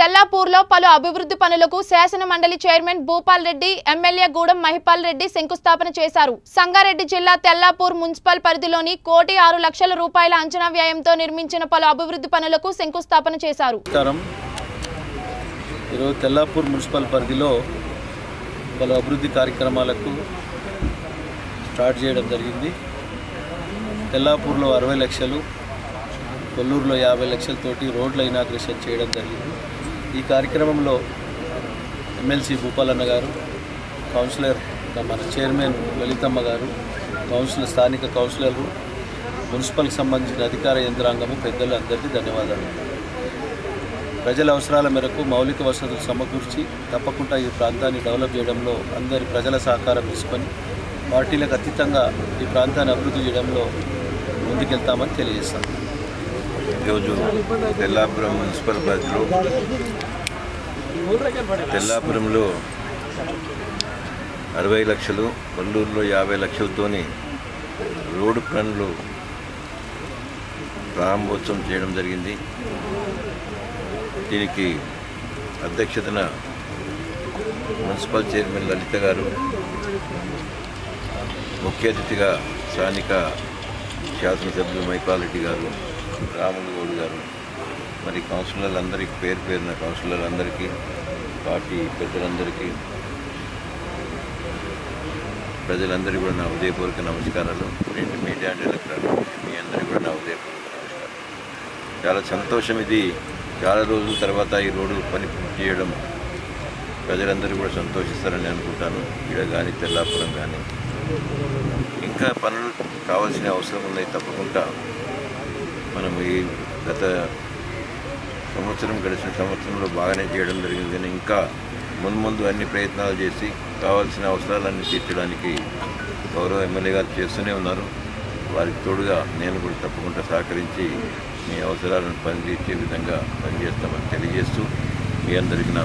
తెల్లాపూర్లో పలు అభివృద్ధి పనులకు శాసన మండలి చైర్మన్ భూపాల్ రెడ్డి ఎమ్మెల్యే గూడెం మహిపాల్ రెడ్డి శంకుస్థాపన చేశారు సంగారెడ్డి జిల్లా తెల్లాపూర్ మున్సిపల్ పరిధిలోని కోటి ఆరు లక్షల రూపాయల అంచనా వ్యయంతో నిర్మించిన పలు అభివృద్ధి పనులకు శంకుస్థాపన చేశారు నమస్కారం ఈరోజు తెల్లాపూర్ మున్సిపల్ పరిధిలో పలు అభివృద్ధి కార్యక్రమాలకు స్టార్ట్ చేయడం జరిగింది తెల్లాపూర్లో అరవై లక్షలు కొల్లూరులో యాభై లక్షలతోటి రోడ్ల ఇనాగ్రేషన్ చేయడం జరిగింది ఈ కార్యక్రమంలో ఎమ్మెల్సీ భూపాలన్న గారు కౌన్సిలర్ మన చైర్మన్ లలితమ్మ గారు కౌన్సిలర్ స్థానిక కౌన్సిలర్లు మున్సిపల్కి సంబంధించిన అధికార యంత్రాంగము పెద్దలు అందరికీ ధన్యవాదాలు ప్రజల అవసరాల మేరకు మౌలిక వసతులు సమకూర్చి తప్పకుండా ఈ ప్రాంతాన్ని డెవలప్ చేయడంలో అందరి ప్రజల సహకారం తీసుకొని పార్టీలకు అతీతంగా ఈ ప్రాంతాన్ని అభివృద్ధి చేయడంలో ముందుకెళ్తామని తెలియజేస్తాం ఈరోజు తెల్లాపురం మున్సిపల్ పరిధిలో తెల్లాపురంలో అరవై లక్షలు కొల్లూరులో యాభై లక్షలతోని రోడ్డు పనులు ప్రారంభోత్సవం చేయడం జరిగింది దీనికి అధ్యక్షతన మున్సిపల్ చైర్మన్ లలిత గారు ముఖ్య అతిథిగా స్థానిక శాసనసభ్యులు మైపాలరెడ్డి గారు రాములు గౌడ్ గారు మరి కౌన్సిలర్లందరికీ పేరు పేరున కౌన్సిలర్లందరికీ పార్టీ పెద్దలందరికీ ప్రజలందరికీ కూడా నా ఉదయపూర్వక నమస్కారాలు ప్రింట్ మీడియా అండ్ ఎలక్ట్రానిక్ మీ అందరికీ కూడా నా ఉదయపూర్వక నమస్కారం చాలా సంతోషం ఇది చాలా రోజుల తర్వాత ఈ రోడ్డు పని పూర్తి చేయడం ప్రజలందరూ కూడా సంతోషిస్తారని అనుకుంటాను ఇక్కడ కానీ తెల్లాపురం కానీ ఇంకా పనులు కావాల్సిన అవసరం ఉన్నాయి తప్పకుండా మనం ఈ గత సంవత్సరం గడిచిన సంవత్సరంలో బాగానే చేయడం జరిగింది కానీ ఇంకా ముందు ముందు అన్ని ప్రయత్నాలు చేసి కావాల్సిన అవసరాలన్నీ తీర్చడానికి గౌరవ ఎమ్మెల్యే గారు చేస్తూనే ఉన్నారు వారికి తోడుగా నేను కూడా తప్పకుండా సహకరించి మీ అవసరాలను పని తీర్చే విధంగా పనిచేస్తామని తెలియజేస్తూ మీ అందరికీ నా